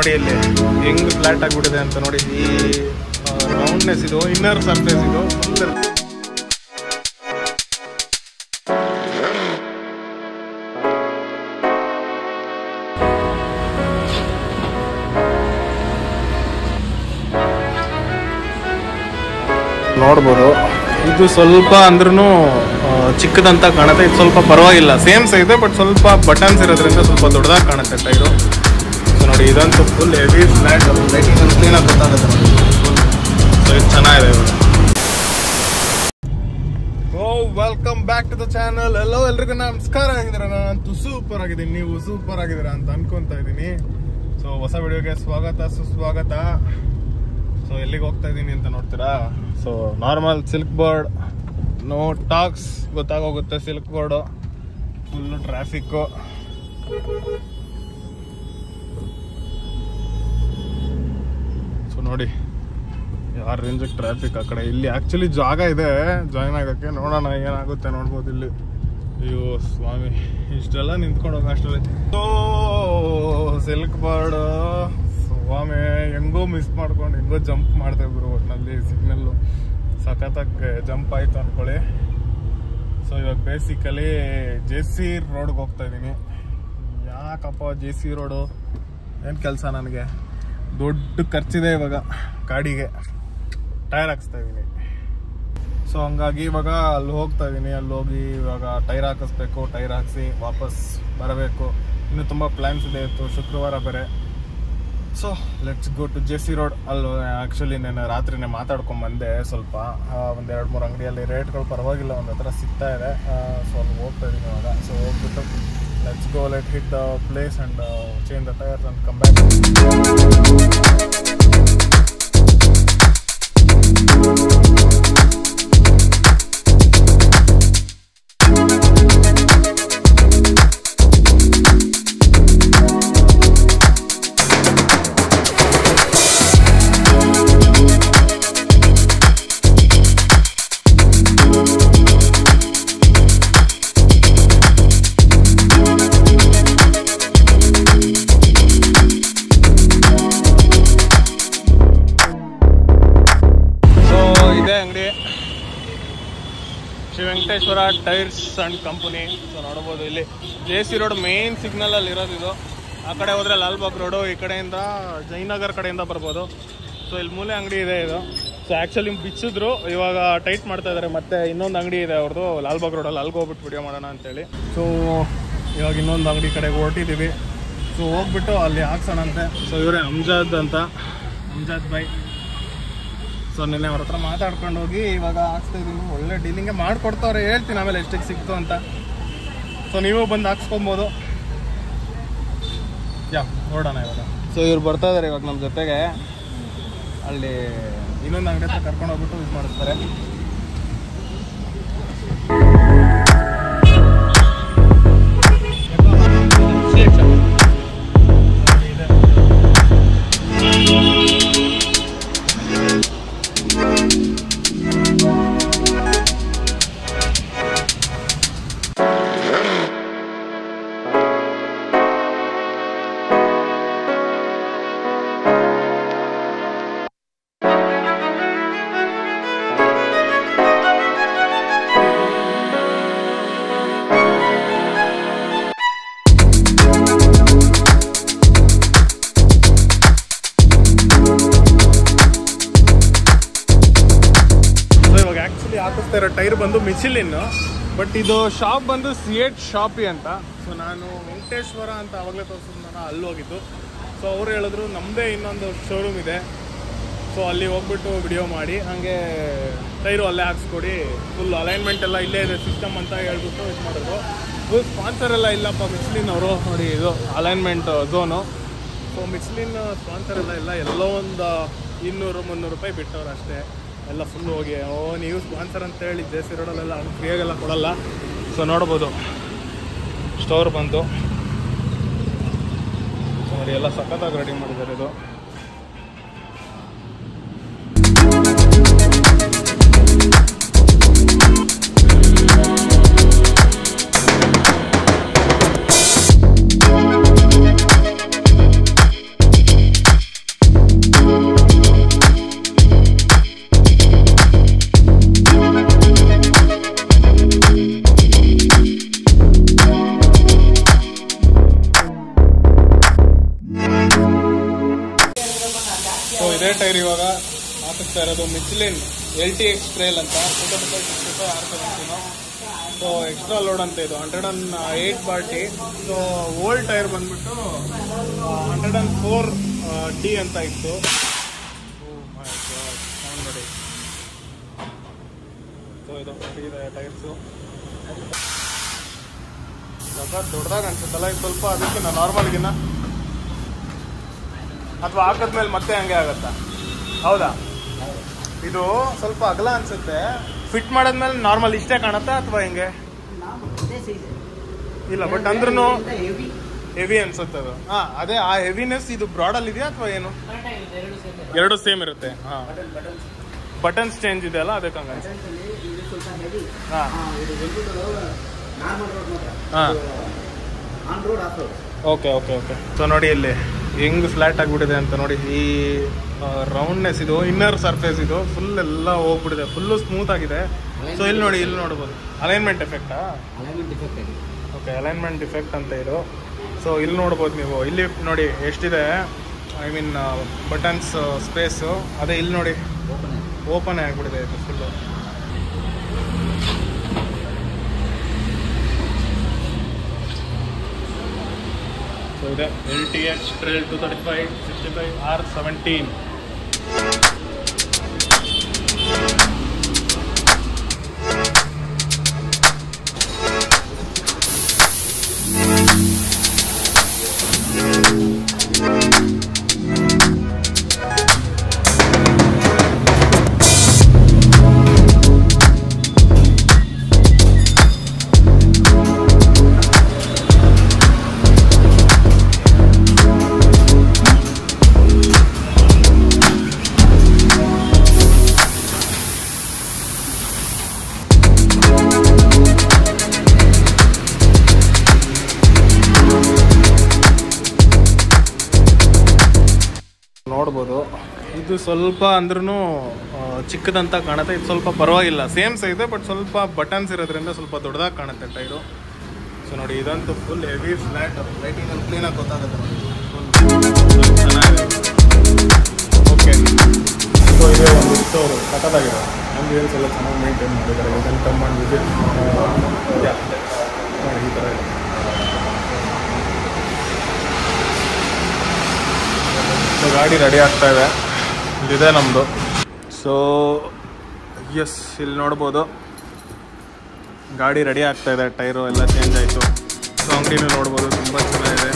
ನೋಡಿ ಇಲ್ಲಿ ಹೆಂಗ್ ಫ್ಲಾಟ್ ಆಗಿಬಿಟ್ಟಿದೆ ಅಂತ ನೋಡಿ ಈ ರೌಂಡ್ನೆಸ್ ಇದು ಇನ್ನರ್ ಸರ್ಫೇಸ್ ಇದು ಫುಲ್ ನೋಡ್ಬೋದು ಇದು ಸ್ವಲ್ಪ ಅಂದ್ರೂ ಚಿಕ್ಕದಂತ ಕಾಣುತ್ತೆ ಇದು ಸ್ವಲ್ಪ ಪರವಾಗಿಲ್ಲ ಸೇಮ್ ಸೈಜ್ ಬಟ್ ಸ್ವಲ್ಪ ಬಟನ್ಸ್ ಇರೋದ್ರಿಂದ ಸ್ವಲ್ಪ ದೊಡ್ಡದಾಗಿ ಕಾಣುತ್ತೆ ಟೈರು ಸೊ ನೋಡಿ ಇದಂತೂ ಫುಲ್ ಹೆವಿ ಫ್ಲಾಟ್ ಲೈಟಿಂಗ್ ಒಂದು ಕ್ಲೀನಾಗಿ ಗೊತ್ತಾಗುತ್ತೆ ನೋಡಿ ಸೊ ಇದು ಚೆನ್ನಾಗಿದೆ ಇವಾಗ oh welcome back to the channel hello ಎಲ್ರಿಗೂ ನಮಸ್ಕಾರ ಆಗಿದ್ದೀರಾ ನಾನಂತೂ ಸೂಪರ್ ಆಗಿದ್ದೀನಿ ನೀವು ಸೂಪರ್ ಆಗಿದ್ದೀರಾ ಅಂತ ಅನ್ಕೊಂತ ಇದ್ದೀನಿ ಸೊ ಹೊಸ ವಿಡಿಯೋಗೆ ಸ್ವಾಗತ ಸುಸ್ವಾಗತ ಸೊ ಎಲ್ಲಿಗೆ ಹೋಗ್ತಾ ಇದ್ದೀನಿ ಅಂತ ನೋಡ್ತೀರಾ so normal Silk Board no talks ಗೊತ್ತಾಗೋಗುತ್ತೆ Silk Board full traffic so ನೋಡಿ ಯಾರ ರೇಂಜಿಗೆ ಟ್ರಾಫಿಕ್ ಆ ಕಡೆ ಇಲ್ಲಿ ಆಕ್ಚುಲಿ ಜಾಗ ಇದೆ ಜಾಯ್ನ್ ಆಗೋಕ್ಕೆ ನೋಡೋಣ ಏನಾಗುತ್ತೆ ನೋಡ್ಬೋದು ಇಲ್ಲಿ ಅಯ್ಯೋ ಸ್ವಾಮಿ ಇಷ್ಟೆಲ್ಲ ನಿಂತ್ಕೊಂಡು ಹೋಗೋ ಅಷ್ಟರಲ್ಲಿ ಓ ಸಿಲ್ಕ್ ಬೋರ್ಡ್ ಸ್ವಾಮಿ ಹೆಂಗೋ ಮಿಸ್ ಮಾಡ್ಕೊಂಡು ಹೆಂಗೋ ಜಂಪ್ ಮಾಡ್ತಾ ಇದ್ರು ಒಟ್ಟಿನಲ್ಲಿ ಸಿಗ್ನಲ್ಲು ಸಖತ್ತಾಗಿ ಜಂಪ್ ಆಯ್ತು ಅನ್ಕೊಳ್ಳಿ ಸೊ ಇವಾಗ ಬೇಸಿಕಲಿ ಜೆ ಸಿ ರೋಡ್ಗೆ ಹೋಗ್ತಾ ಇದ್ದೀನಿ ಯಾಕಪ್ಪ ಜೆ ಸಿ ರೋಡು ಏನು ಕೆಲಸ ನನಗೆ ದೊಡ್ಡ ಖರ್ಚಿದೆ ಇವಾಗ ಗಾಡಿಗೆ ಟೈರ್ ಹಾಕ್ಸ್ತಾ ಇದ್ದೀನಿ ಸೊ ಹಂಗಾಗಿ ಇವಾಗ ಅಲ್ಲಿ ಹೋಗ್ತಾ ಇದ್ದೀನಿ ಅಲ್ಲಿ ಹೋಗಿ ಇವಾಗ ಟೈರ್ ಹಾಕಿಸ್ಬೇಕು ಟೈರ್ ಹಾಕಿಸಿ ವಾಪಸ್ ಬರಬೇಕು ಇನ್ನು ತುಂಬ ಪ್ಲ್ಯಾನ್ಸ್ ಇದೆ ಇತ್ತು ಶುಕ್ರವಾರ ಬೇರೆ so let's go to J C road ಅಲ್ಲಿ ಆ್ಯಕ್ಚುಲಿ ನಾನು ರಾತ್ರಿನೇ ಮಾತಾಡ್ಕೊಂಡ್ ಬಂದೆ ಸ್ವಲ್ಪ ಒಂದು ಎರಡು ಮೂರು ಅಂಗಡಿಯಲ್ಲಿ ರೇಟ್ಗಳು ಪರವಾಗಿಲ್ಲ ಒಂದು ಹತ್ರ ಸಿಗ್ತಾ ಇದೆ ಸೊ ಅಲ್ಲಿ ಹೋಗ್ತಾ ಇದ್ದೀನಿ ಇವಾಗ ಸೊ ಹೋಗ್ಬಿಟ್ಟು let's go let hit the place and change the tyres and come back so ಇದೇ ಅಂಗಡಿ Shri Venkateshwara tyres and company so ನೋಡ್ಬೋದು ಇಲ್ಲಿ J C road main signal ಅಲ್ಲಿ ಇರೋದು ಇದು ಆ ಕಡೆ ಹೋದ್ರೆ ಲಾಲ್ಬಾಗ್ ರೋಡು ಈ ಕಡೆಯಿಂದ ಜಯನಗರ್ ಕಡೆಯಿಂದ ಬರ್ಬೋದು ಸೊ ಇಲ್ಲಿ ಮೂಲೆ ಅಂಗಡಿ ಇದೆ ಇದು ಸೊ ಆ್ಯಕ್ಚುಲಿ ಬಿಚ್ಚಿದ್ರು ಇವಾಗ ಟೈಟ್ ಮಾಡ್ತಾ ಇದ್ದಾರೆ ಮತ್ತೆ ಇನ್ನೊಂದು ಅಂಗಡಿ ಇದೆ ಅವ್ರದ್ದು ಲಾಲ್ಬಾಗ್ ರೋಡಲ್ಲಿ ಅಲ್ಲಿಗೆ ಹೋಗ್ಬಿಟ್ಟು ವಿಡಿಯೋ ಮಾಡೋಣ ಅಂತೇಳಿ ಸೊ ಇವಾಗ ಇನ್ನೊಂದು ಅಂಗಡಿ ಕಡೆಗೆ ಹೊರಟಿದ್ದೀವಿ ಸೊ ಹೋಗ್ಬಿಟ್ಟು ಅಲ್ಲಿ ಹಾಕ್ಸೋಣಂತೆ ಸೊ ಇವರೇ ಅಮ್ಜಾದ್ ಅಂತ ಅಮ್ಜಾದ್ ಬೈ ಸೊ ನಿನ್ನೆ ಅವ್ರ ಹತ್ರ ಮಾತಾಡ್ಕೊಂಡು ಹೋಗಿ ಇವಾಗ ಹಾಕ್ಸ್ತಾ ಇದೀನಿ ಒಳ್ಳೆ ಡೀಲಿಂಗೆ ಮಾಡ್ಕೊಡ್ತಾವ್ರೆ ಹೇಳ್ತೀನಿ ಆಮೇಲೆ ಎಷ್ಟಕ್ಕೆ ಸಿಕ್ತು ಅಂತ ಸೊ ನೀವು ಬಂದು ಹಾಕ್ಸ್ಕೊಬೋದು ಯಾ ನೋಡೋಣ ಇವಾಗ ಸೊ ಇವ್ರು ಬರ್ತಾ ಇದಾರೆ ಇವಾಗ ನಮ್ಮ ಜೊತೆಗೆ ಅಲ್ಲಿ ಇನ್ನೊಂದು ಅಂಗಡಿ ಹತ್ರ ಕರ್ಕೊಂಡು ಹೋಗ್ಬಿಟ್ಟು ಇದು ಮಾಡಿಸ್ತಾರೆ ಸೊ ಇವಾಗ ಆ್ಯಕ್ಚುಲಿ ಹಾಕಿಸ್ತಾ ಇರೋ ಟೈರ್ ಬಂದು ಮಿಚಿಲಿನ್ ಬಟ್ ಇದು ಶಾಪ್ ಬಂದು ಸಿಯೇಟ್ ಶಾಪಿ ಅಂತ ಸೊ ನಾನು ವೆಂಕಟೇಶ್ವರ ಅಂತ ಅವಾಗಲೇ ತೋರಿಸಿದ್ ನಾನು ಅಲ್ಲಿ ಹೋಗಿದ್ದು ಸೊ ಅವ್ರು ಹೇಳಿದ್ರು ನಮ್ಮದೇ ಇನ್ನೊಂದು ಶೋರೂಮ್ ಇದೆ ಸೊ ಅಲ್ಲಿ ಹೋಗ್ಬಿಟ್ಟು ವಿಡಿಯೋ ಮಾಡಿ ಹಾಗೆ ಟೈರು ಅಲ್ಲೇ ಹಾಕ್ಸ್ಕೊಡಿ ಫುಲ್ ಅಲೈನ್ಮೆಂಟ್ ಎಲ್ಲ ಇಲ್ಲೇ ಇದೆ ಸಿಸ್ಟಮ್ ಅಂತ ಹೇಳ್ಬಿಟ್ಟು ಇದು ಮಾಡಿದ್ರು ಫುಲ್ ಸ್ಪಾನ್ಸರ್ ಎಲ್ಲ ಇಲ್ಲಪ್ಪ ಮಿಚ್ಲಿನ್ ಅವರು ನೋಡಿ ಇದು alignment zone so Michelin sponsor ಎಲ್ಲ ಇಲ್ಲ ಎಲ್ಲೋ ಒಂದು ಇನ್ನೂರು ಮುನ್ನೂರು ರೂಪಾಯಿ ಬಿಟ್ಟವ್ರು ಅಷ್ಟೇ ಎಲ್ಲ ಫುಲ್ ಹೋಗಿ ಓ ನೀವು ಸ್ಪಾನ್ಸರ್ ಅಂತ ಹೇಳಿ ಜೆ ಸಿ ರೋಡಲ್ಲೆಲ್ಲ ಹಂಗೆ ಫ್ರೀಯಾಗೆಲ್ಲ ಕೊಡಲ್ಲ ಸೊ ನೋಡ್ಬೋದು ಸ್ಟೋರ್ ಬಂತು ಸೊ ನೋಡಿ ಎಲ್ಲ ಸಖತ್ತಾಗಿ ರೆಡಿ ಮಾಡಿದ್ದಾರೆ ಇದು ಆಗ್ತಾ ಇರೋದು Michelin L T X trail ಅಂತ R seventeen so extra load ಅಂತ ಇದು ಹಂಡ್ರೆಡ್ ಅಂಡ್ ಏಯ್ಟ್ ಬಾರ್ಟಿ ಸೊ ಓಲ್ಡ್ ಟೈರ್ ಬಂದ್ಬಿಟ್ಟು ಹಂಡ್ರೆಡ್ ಅಂಡ್ ಫೋರ್ ಡಿ ಅಂತ ಇತ್ತು Oh my God, sound ನೋಡಿ ಸೊ ಇದು ಇದೆ ಟೈರ್ಸು ಇವಾಗ ದೊಡ್ಡದಾಗ ಅನ್ಸುತ್ತಲ್ಲ ಇದು ಸ್ವಲ್ಪ ಅದಕ್ಕಿಂತ ನಾರ್ಮಲ್ಗಿನ್ನ ಅಥವಾ ಹಾಕಿದ್ಮೇಲೆ ಮತ್ತೆ ಹಂಗೆ ಆಗತ್ತಾ ಹೌದಾ ಇದು ಸ್ವಲ್ಪ ಅಗಲ ಅನ್ಸುತ್ತೆ ಫಿಟ್ ಮಾಡಿದ್ಮೇಲೆ ನಾರ್ಮಲ್ ಇಷ್ಟೇ ಕಾಣತ್ತಾ ಅಥವಾ ಹೆಂಗೆ ಇಲ್ಲ ಬಟ್ ಅಂದ್ರೂ ಹೆವಿ ಅನ್ಸುತ್ತೆ ಅದು ಹಾ ಅದೇ ಆ ಹೆವಿನೆಸ್ ಇದು ಬ್ರಾಡಲ್ಲಿ ಇದೆಯಾ ಅಥವಾ ಏನು ಎರಡು ಸೇಮ್ ಇರುತ್ತೆ ಹಾ ಬಟನ್ಸ್ ಚೇಂಜ್ ಇದೆ ಅಲ್ಲ ಅದಕ್ಕೆ ಹಂಗ ಹಾ ಹಾ on road off road okay okay okay so ನೋಡಿ ಇಲ್ಲಿ ಹೆಂಗ್ ಫ್ಲಾಟ್ ಆಗಿಬಿಟ್ಟಿದೆ ಅಂತ ನೋಡಿ ಈ ರೌಂಡ್ನೆಸ್ ಇದು ಇನ್ನರ್ ಸರ್ಫೇಸ್ ಇದು ಫುಲ್ ಎಲ್ಲ ಹೋಗ್ಬಿಟ್ಟಿದೆ ಫುಲ್ಲು ಸ್ಮೂತ್ ಆಗಿದೆ ಸೊ ಇಲ್ಲಿ ನೋಡಿ ಇಲ್ಲಿ ನೋಡ್ಬೋದು ಅಲೈನ್ಮೆಂಟ್ ಎಫೆಕ್ಟಾ ಅಲೈನ್ಮೆಂಟ್ ಡಿಫೆಕ್ಟ್ ಆಗಿದೆ ಓಕೆ ಅಲೈನ್ಮೆಂಟ್ ಡಿಫೆಕ್ಟ್ ಅಂತ ಇದು ಸೊ ಇಲ್ಲಿ ನೋಡ್ಬೋದು ನೀವು ಇಲ್ಲಿ ನೋಡಿ ಎಷ್ಟಿದೆ ಐ ಮೀನ್ ಬಟನ್ಸ್ ಸ್ಪೇಸು ಅದೇ ಇಲ್ಲಿ ನೋಡಿ ಓಪನ್ ಆಗಿದೆ ಓಪನ್ ಆಗಿಬಿಟ್ಟಿದೆ ಇದು ಫುಲ್ಲು ಸೊ ಇದೆ L T X trail two thirty five sixty five R seventeen ನೋಡ್ಬೋದು ಇದು ಸ್ವಲ್ಪ ಅಂದ್ರೂ ಚಿಕ್ಕದಂತ ಕಾಣುತ್ತೆ ಇದು ಸ್ವಲ್ಪ ಪರವಾಗಿಲ್ಲ ಸೇಮ್ ಸೈಜ್ ಬಟ್ ಸ್ವಲ್ಪ ಬಟನ್ಸ್ ಇರೋದ್ರಿಂದ ಸ್ವಲ್ಪ ದೊಡ್ಡದಾಗಿ ಕಾಣುತ್ತೆ ಟೈರು ಸೊ ನೋಡಿ ಇದಂತೂ ಫುಲ್ ಹೆವಿ ಫ್ಲ್ಯಾಟ್ ಲೈಟಿಂಗಲ್ಲಿ ಕ್ಲೀನಾಗಿ ಗೊತ್ತಾಗುತ್ತೆ ನೋಡಿ ಫುಲ್ ಚೆನ್ನಾಗಿದೆ ಓಕೆ ಸೊ ಇದೆ ಒಂದು ಸ್ಟೋರು ಸಖತ್ತಾಗಿದೆ ಆಂಬಿಯನ್ಸ್ ಎಲ್ಲ ಚೆನ್ನಾಗಿ ಮೇಂಟೈನ್ ಮಾಡಿದ್ದಾರೆ ಇದನ್ನು ಕಮ್ಮಂಡ್ ವಿಸಿಟ್ ನೋಡಿ ಈ ಥರ ಇದೆ ಸೊ ಗಾಡಿ ರೆಡಿ ಆಗ್ತಾ ಇದೆ ಇದಿದೆ ನಮ್ಮದು ಸೊ ಎಸ್ ಇಲ್ಲಿ ನೋಡ್ಬೋದು ಗಾಡಿ ರೆಡಿ ಆಗ್ತಾ ಇದೆ ಟೈರು ಎಲ್ಲ ಚೇಂಜ್ ಆಯಿತು ಸೊ ಅಂಗಡಿನೂ ನೋಡ್ಬೋದು ತುಂಬ ಚೆನ್ನಾಗಿದೆ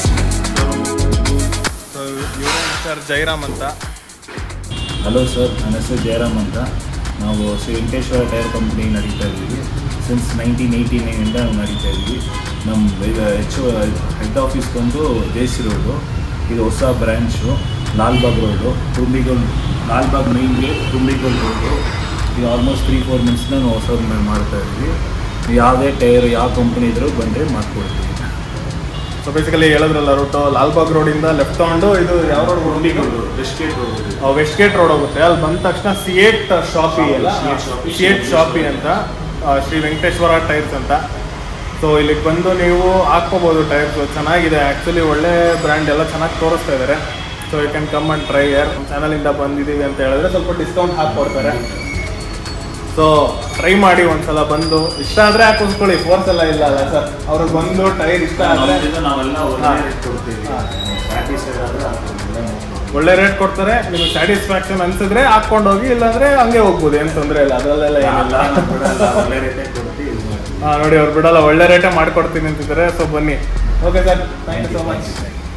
ಸೊ ಇವರು ಸರ್ ಜೈರಾಮ್ ಅಂತ ಹಲೋ ಸರ್ ನನ್ನ ಹೆಸರು ಜಯರಾಮ್ ಅಂತ ನಾವು ಶ್ರೀ ವೆಂಕಟೇಶ್ವರ ಟೈರ್ ಕಂಪ್ನಿ ನಡೀತಾ ಇದ್ದೀವಿ ಸಿನ್ಸ್ ನೈನ್ಟೀನ್ ಏಯ್ಟಿ ನೈನಿಂದ ನಾವು ನಡೀತಾ ಇದ್ದೀವಿ ನಮ್ಮ ಹೆಚ್ಚು ಹೆಡ್ ಆಫೀಸ್ ಬಂದು ಜೆ ಸಿ ರೋಡು ಇದು ಹೊಸ ಬ್ರ್ಯಾಂಚು ಲಾಲ್ಬಾಗ್ ರೋಡು ತುಂಬಿಗೋಲ್ ಲಾಲ್ಬಾಗ್ ಮೈನ್ ಗೇಟ್ ತುಂಬಿಗೋಲ್ ರೋಡು ಇದು ಆಲ್ಮೋಸ್ಟ್ ತ್ರೀ ಫೋರ್ ಮಂತ್ಸ್ನ ನಾವು ಹೊಸ ಮಾಡ್ತಾ ಇದ್ದೀವಿ ನೀವು ಯಾವುದೇ ಟೈರ್ ಯಾವ ಕಂಪ್ನಿ ಇದ್ರೂ ಬಂದರೆ ಮಾಡ್ಕೊಡ್ತೀವಿ ಸೊ ಬೇಸಿಕಲಿ ಹೇಳಿದ್ರಲ್ಲ ರೂಟು ಲಾಲ್ಬಾಗ್ ರೋಡಿಂದ ಲೆಫ್ಟ್ ತಗೊಂಡು ಇದು ಯಾವ ರೋಡ್ ತುಂಬಿಗೋಲ್ road west gate road west gate road ಹೋಗುತ್ತೆ ಅಲ್ಲಿ ಬಂದ ತಕ್ಷಣ ಸಿಯೇಟ್ ಶಾಪಿ ಅಲ್ಲ ಸಿಯೇಟ್ ಶಾಪಿ. ಸಿಯೇಟ್ ಶಾಪಿ ಅಂತ ಆ, ಶ್ರೀ ವೆಂಕಟೇಶ್ವರ ಟೈರ್ಸ್ ಅಂತ ಸೊ ಇಲ್ಲಿಗೆ ಬಂದು ನೀವು ಹಾಕ್ಕೋಬೋದು ಟೈರ್ಸ್ ಚೆನ್ನಾಗಿದೆ ಆ್ಯಕ್ಚುಲಿ ಒಳ್ಳೆ ಬ್ರ್ಯಾಂಡ್ ಎಲ್ಲ ಚೆನ್ನಾಗಿ ತೋರಿಸ್ತಾ ಇದ್ದಾರೆ so you can come and try ಯರ್ ಚಾನಲಿಂದ ಬಂದಿದ್ದೀವಿ ಅಂತ ಹೇಳಿದ್ರೆ ಸ್ವಲ್ಪ ಡಿಸ್ಕೌಂಟ್ ಹಾಕ್ಕೊಡ್ತಾರೆ ಸೊ ಟ್ರೈ ಮಾಡಿ ಒಂದ್ಸಲ ಬಂದು ಇಷ್ಟ ಆದರೆ ಹಾಕಿಸ್ಕೊಳ್ಳಿ ಫೋರ್ಸ್ ಎಲ್ಲ ಇಲ್ಲ ಅಲ್ಲ ಸರ್ ಅವ್ರಿಗೆ ಬಂದು ಟೈರ್ ಇಷ್ಟ ಆದರೆ ನಮ್ಮಿಂದ ನಾವೆಲ್ಲ ಒಳ್ಳೆ ಹಾ. ರೇಟ್ ಕೊಡ್ತೀವಿ ಹಾ. ಸ್ಯಾಟಿಸ್ಫೈಡ್ ಆದರೆ ಹಾಕ್ಕೊಡ್ತೀವಿ ಒಳ್ಳೆ ರೇಟ್ ಕೊಡ್ತಾರೆ ನಿಮಗೆ ಸ್ಯಾಟಿಸ್ಫ್ಯಾಕ್ಷನ್ ಅನ್ಸಿದ್ರೆ ಹಾಕೊಂಡು ಹೋಗಿ ಇಲ್ಲಾಂದ್ರೆ ಹಂಗೆ ಹೋಗ್ಬೋದು ಏನು ತೊಂದರೆ ಇಲ್ಲ ಅದರಲ್ಲೆಲ್ಲ ಏನಿಲ್ಲ ಒಳ್ಳೆ ರೇಟೇ ಕೊಡ್ತೀವಿ ಇದು ಮಾಡಿ. ಹಾ ನೋಡಿ ಅವ್ರು ಬಿಡಲ್ಲ ಒಳ್ಳೆ ರೇಟೇ ಮಾಡ್ಕೊಡ್ತೀನಿ ಅಂತಿದ್ದಾರೆ ಸೊ ಬನ್ನಿ okay sir thank you so much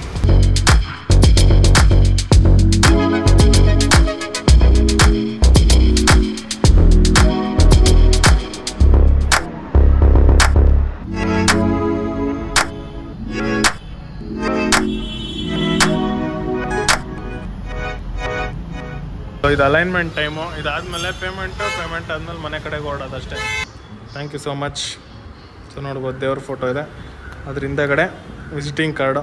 ಇದು ಅಲೈನ್ಮೆಂಟ್ ಟೈಮು ಇದಾದ್ಮೇಲೆ ಪೇಮೆಂಟು ಪೇಮೆಂಟ್ ಆದ್ಮೇಲೆ ಮನೆ ಕಡೆಗೆ ಓಡೋದಷ್ಟೇ thank you so much so ನೋಡ್ಬೋದು ದೇವ್ರ ಫೋಟೋ ಇದೆ ಅದ್ರ ಹಿಂದೆಗಡೆ ವಿಸಿಟಿಂಗ್ ಕಾರ್ಡು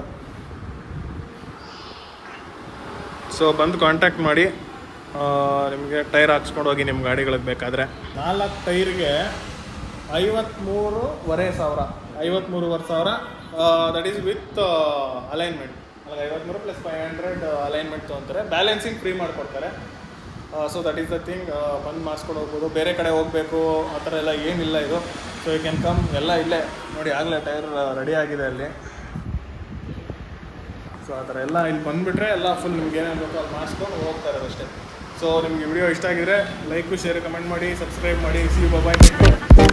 ಸೊ ಬಂದು ಕಾಂಟ್ಯಾಕ್ಟ್ ಮಾಡಿ ನಿಮಗೆ ಟೈರ್ ಹಾಕ್ಸ್ಕೊಂಡು ಹೋಗಿ ನಿಮ್ಮ ಗಾಡಿಗಳಿಗೆ ಬೇಕಾದರೆ ನಾಲ್ಕು ಟೈರ್ಗೆ ಐವತ್ತ್ಮೂರುವರೆ ಸಾವಿರ ಐವತ್ತ್ಮೂರುವರೆ ಸಾವಿರ ದಟ್ ಈಸ್ ವಿತ್ ಅಲೈನ್ಮೆಂಟ್ ಅಲ್ಲ ಐವತ್ತ್ಮೂರು ಪ್ಲಸ್ ಫೈವ್ ಹಂಡ್ರೆಡ್ ಅಲೈನ್ಮೆಂಟ್ ತೊಗೊತಾರೆ ಬ್ಯಾಲೆನ್ಸಿಂಗ್ ಫ್ರೀ ಮಾಡಿಕೊಡ್ತಾರೆ so that is the thing ಬಂದು ಮಾಡಿಸ್ಕೊಂಡು ಹೋಗ್ಬೋದು ಬೇರೆ ಕಡೆ ಹೋಗಬೇಕು ಆ ಥರ ಎಲ್ಲ ಏನಿಲ್ಲ ಇದು ಸೊ ಯು ಕ್ಯಾನ್ ಕಮ್ ಎಲ್ಲ ಇಲ್ಲೇ ನೋಡಿ ಆಗಲೇ ಟೈರ್ ರೆಡಿ ಆಗಿದೆ ಅಲ್ಲಿ ಸೊ ಆ ಥರ ಎಲ್ಲ ಇಲ್ಲಿ ಬಂದುಬಿಟ್ರೆ ಎಲ್ಲ ಫುಲ್ ನಿಮ್ಗೆ ಏನೇನು ಬೇಕೋ ಅಲ್ಲಿ ಮಾಡಿಸ್ಕೊಂಡು ಹೋಗ್ತಾ ಇರೋದು ಅಷ್ಟೇ ಸೊ ನಿಮಗೆ ವಿಡಿಯೋ ಇಷ್ಟ ಆಗಿದ್ರೆ ಲೈಕು ಶೇರ್ ಕಮೆಂಟ್ ಮಾಡಿ ಸಬ್ಸ್ಕ್ರೈಬ್ ಮಾಡಿ ಸಿ ಬಾಯ್